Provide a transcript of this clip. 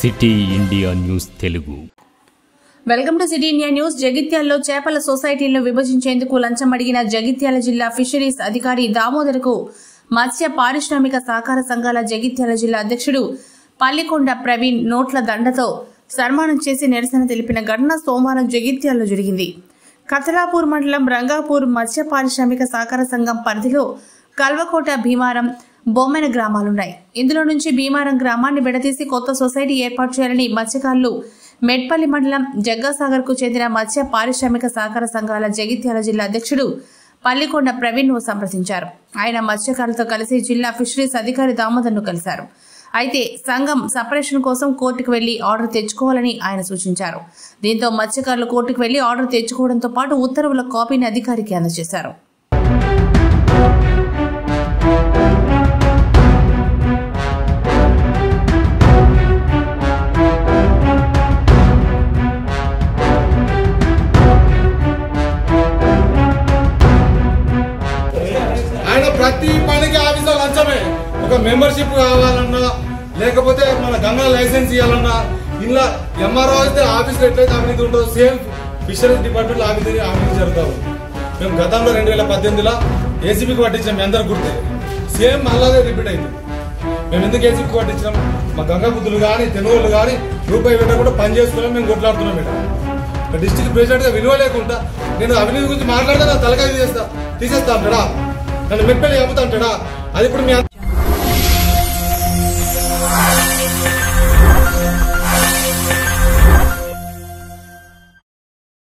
city India news Telugu welcome to city India news జగిత్యాల్లో చేపల సొసైటీలను విభజించేందుకు లంచం అడిగిన జగిత్యాల జిల్లా ఫిషరీస్ అధికారి దామోదర్కు మత్స్య పారిశ్రామిక సహకార సంఘాల జగిత్యాల జిల్లా అధ్యక్షుడు పల్లికొండ ప్రవీణ్ నోట్ల దండతో సన్మానం చేసి నిరసన తెలిపిన ఘటన సోమవారం జగిత్యాల్లో జరిగింది కతలాపూర్ మండలం రంగాపూర్ మత్స్య పారిశ్రామిక సహకార సంఘం పరిధిలో కల్వకోట భీమారం బొమ్మెన గ్రామాలున్నాయి ఇందులో నుంచి భీమారం గ్రామాన్ని విడదీసి కొత్త సొసైటీ ఏర్పాటు చేయాలని మత్స్యకారులు మెట్పల్లి మండలం జగ్గాసాగర్ కు చెందిన మత్స్య పారిశ్రామిక సహకార సంఘాల జగిత్యాల జిల్లా అధ్యక్షుడు పల్లికొండ ప్రవీణ్ ను సంప్రదించారు ఆయన మత్స్యకారులతో కలిసి జిల్లా ఫిషరీస్ అధికారి దామోదర్ను కలిశారు అయితే సంఘం సపరేషన్ కోసం కోర్టుకు వెళ్లి ఆర్డర్ తెచ్చుకోవాలని ఆయన సూచించారు దీంతో మత్స్యకారులు కోర్టుకు వెళ్లి ఆర్డర్ తెచ్చుకోవడంతో పాటు ఉత్తర్వుల కాపీని అధికారికి అందజేశారు ఆయన ప్రతి పనికి ఆఫీసులో లంచమే ఒక మెంబర్షిప్ కావాలన్నా లేకపోతే మన గంగా లైసెన్స్ ఇవ్వాలన్నా ఇలా ఎంఆర్ఓ అయితే ఆఫీస్లో ఎట్లయితే అవినీతి ఉంటుందో సేమ్ ఫిషరీస్ డిపార్ట్మెంట్ అవినీతి అవినీతి జరుగుతావు మేము గతంలో రెండు వేల పద్దెనిమిదిలో ఏసీబీకి పట్టించాం మీ అందరు గుర్తే సేమ్ అలాగే రిపీట్ అయింది మేము ఎందుకు ఏసీబీకి పట్టించినాం మా గంగా బుద్ధులు కానీ తెనుగోళ్ళు కానీ రూపాయి పెట్ట కూడా పని చేసుకోవడం మేము కొట్లాడుతున్నాం ఇక్కడ డిస్టిక్ ప్రెసిడెంట్ గా విలువ లేకుండా నేను అవినీతి గురించి మాట్లాడితే నా తలకాయ తీసేస్తా తీసేస్తా అంటాడా నన్ను మెట్పల్లి అమ్ముతా అంటాడా అది ఇప్పుడు మీ